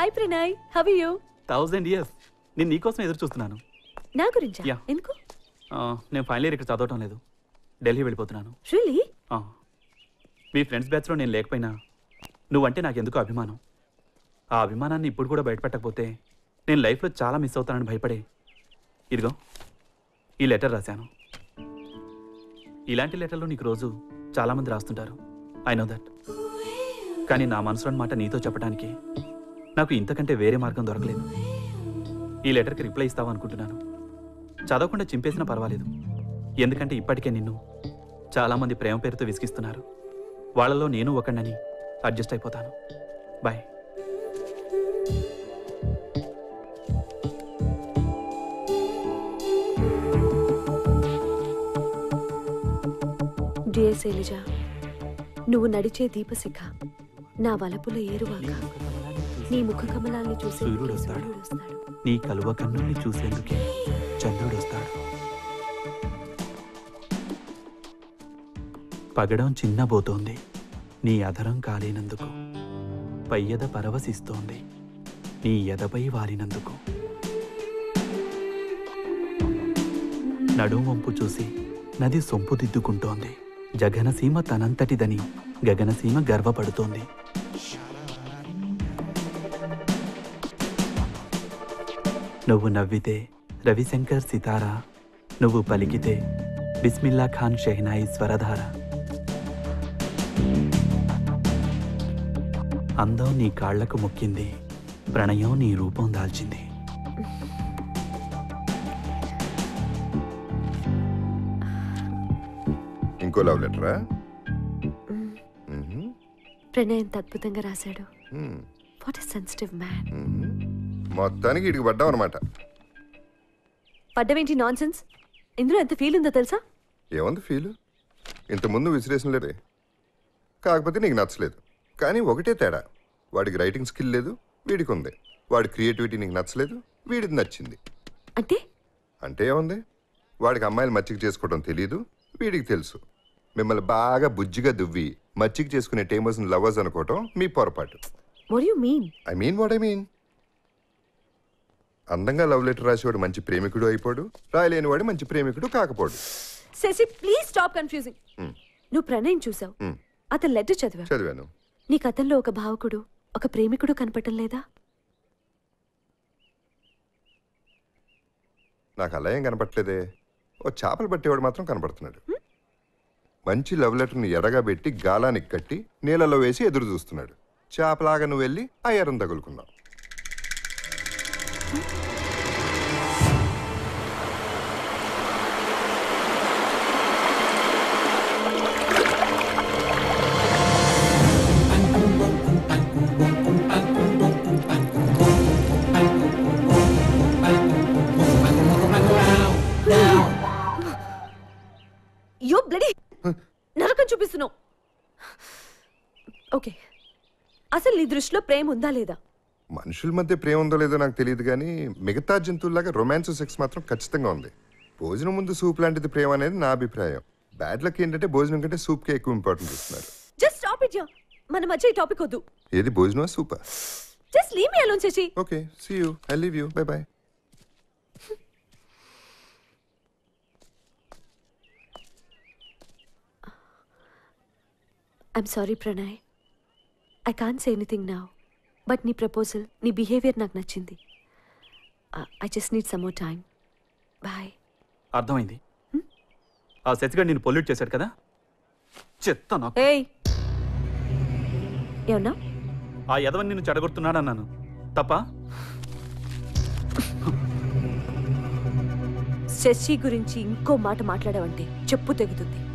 Hi Pranay how you thousand years నేను నీకోసం ఎదురు చూస్తున్నాను నా గురించా Yeah. ఎందుకు ఆ, నేను ఫైనల్ ఇయర్ ఇక్కడ చదవటం లేదు ఢిల్లీ వెళ్ళిపోతున్నాను రియలీ ఆ. మీ ఫ్రెండ్స్ బ్యాచ్లో నేను లేకపోయినా నువ్వంటే నాకు ఎందుకో అభిమానం ఆ అభిమానాన్ని ఇప్పుడు కూడా బయటపెట్టకపోతే నేను లైఫ్లో చాలా మిస్ అవుతానని భయపడే ఇదిగో ఈ లెటర్ రాశాను ఇలాంటి లెటర్లు నీకు రోజు చాలామంది రాస్తుంటారు ఐ నో దట్ కానీ నా మనసులోని మాట నీతో చెప్పడానికి నాకు ఇంతకంటే వేరే మార్గం దొరకలేదు ఈ లెటర్కి రిప్లై ఇస్తావు అనుకుంటున్నాను చదవకుండా చింపేసినా పర్వాలేదు ఎందుకంటే ఇప్పటికే నిన్ను చాలామంది ప్రేమ పేరుతో విసిగిస్తున్నారు వాళ్ళలో నేను ఒకడినని అడ్జస్ట్ అయిపోతాను బాయ్ డియర్ శైలజ నువ్వు నడిచే దీపశిఖ నా వలపుల ఏరువాక నీ ముఖ కమలాన్ని చూసి సూర్యుడు వస్తాడు. నీ కలువ కన్నుల్ని చూసేందుకే చంద్రుడు వస్తాడు పగడం చిన్నబోతోంది నీ అధరం కాలేనందుకు పయ్యద పరవశిస్తోంది నీ ఎదపై వాలినందుకు నడుం వంపు చూసి నది సొంపు దిద్దుకుంటోంది జగనసీమ తనంతటిదని గగనసీమ గర్వపడుతోంది నువ్వు నవ్వితే రవిశంకర్ సితారా నువ్వు పలికితే బిస్మిల్లా ఖాన్ షెహనాయి స్వరధార అందం నీ కాళ్లకు మొక్కింది ప్రణయం నీ రూపం దాల్చింది ఇంకో లవ్ లెటరా ప్రణయ్ ఎంత అద్భుతంగా రాశాడు వాట్ ఎ సెన్సిటివ్ మ్యాన్ మొత్తానికి ఇడికి పడ్డావు అనమాట పడ్డమేంటి నాన్ సెన్స్ ఇందులో ఎంత ఫీల్ ఉందో తెలుసా ఏముంది ఫీల్ ఇంతకుముందు విసిరేసిన లేదే కాకపోతే నీకు నచ్చలేదు కానీ ఒకటే తేడా వాడికి రైటింగ్ స్కిల్ లేదు వీడికి ఉంది వాడి క్రియేటివిటీ నీకు నచ్చలేదు వీడికి నచ్చింది అంటే అంటే ఏముంది వాడికి అమ్మాయిలు మచ్చిక చేసుకోవడం తెలియదు వీడికి తెలుసు మిమ్మల్ని బాగా బుజ్జిగా దువ్వి మచ్చిక చేసుకునే టైమర్స్ లవర్స్ అనుకోవటం మీ పొరపాటు what you mean I mean what I mean అందంగా లవ్ లెటర్ రాసేవాడు మంచి ప్రేమికుడు అయిపోడు రాయలేనివాడు మంచి ప్రేమికుడు కాకపోడు శశి ప్లీజ్ స్టాప్ కన్ఫ్యూజింగ్ నువ్వు ప్రణయ్ చూసావు Hmm. అతను లెటర్ చదివా చదివాను నీ కథల్లో ఒక భావకుడు ఒక ప్రేమికుడు కనపడటం లేదా నాకు అలా ఏం కనపట్లేదే ఓ చేపలు పట్టేవాడు మాత్రం కనపడుతున్నాడు మంచి లవ్ లెటర్ని ఎర్రగా పెట్టి గాలానికి కట్టి నీళ్ళలో వేసి ఎదురు చూస్తున్నాడు చేపలాగా నువ్వు వెళ్ళి ఆ ఎర్రను తగులుకున్నావు యో బ్లడీ నరకం చూపిస్తున్నావు ఓకే అసలు నీ దృష్టిలో ప్రేమ ఉందా లేదా మనుషుల మధ్య ప్రేమ ఉందో లేదో నాకు తెలియదు కానీ మిగతా జంతువుల్లాగా రొమాన్స్ సెక్స్ మాత్రం ఖచ్చితంగా ఉంది భోజనం ముందు సూప్ లాంటిది ప్రేమ అనేది నా అభిప్రాయం బ్యాడ్ లక్ ఏంటంటే భోజనం కంటే సూప్కే ఎక్కువ ఇంపార్టెంట్ ఇస్తున్నారు జస్ట్ స్టాప్ ఇట్ యా మన మధ్య ఈ టాపిక్ వద్దు ఏది భోజనం సూపా just leave me alone Shashi okay see you I leave you bye bye I'm sorry Pranay I can't say anything now but నీ ప్రపోజల్ నీ బిహేవియర్ నాకు నచ్చింది I just need some more time boy అర్థమైంది ఆ శశిగాడు నేను పొల్యూట్ చేశాడు కదా చెత్త నాకు ఏయ్ ఏమన్నా ఆ యదవని నిన్ను చెడగొడుతున్నాడన్నాను తప్ప శశి గురించి ఇంకో మాట మాట్లాడావంటే చెప్పు తెగుతుంది